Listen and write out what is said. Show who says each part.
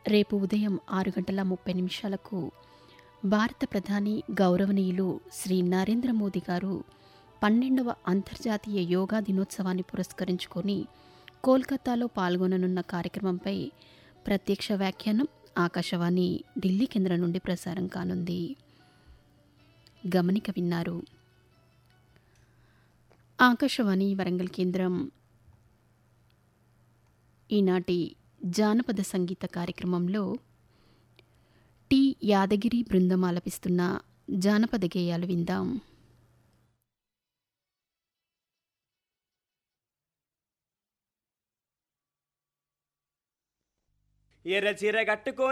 Speaker 1: రేపు ఉదయం ఆరు గంటల ముప్పై నిమిషాలకు భారత ప్రధాని గౌరవనీయులు శ్రీ నరేంద్ర మోదీ గారు పన్నెండవ అంతర్జాతీయ యోగా దినోత్సవాన్ని పురస్కరించుకొని కోల్కతాలో పాల్గొననున్న కార్యక్రమంపై ప్రత్యక్ష వ్యాఖ్యానం ఆకాశవాణి ఢిల్లీ కేంద్రం నుండి ప్రసారం కానుంది గమనిక విన్నారు ఆకాశవాణి వరంగల్ కేంద్రం ఈనాటి జానపద సంగీత కార్యక్రమంలో టి యాదగిరి బృందం ఆలపిస్తున్న జానపద గేయాలు విందాం
Speaker 2: ఎర్ర చీర కట్టుకో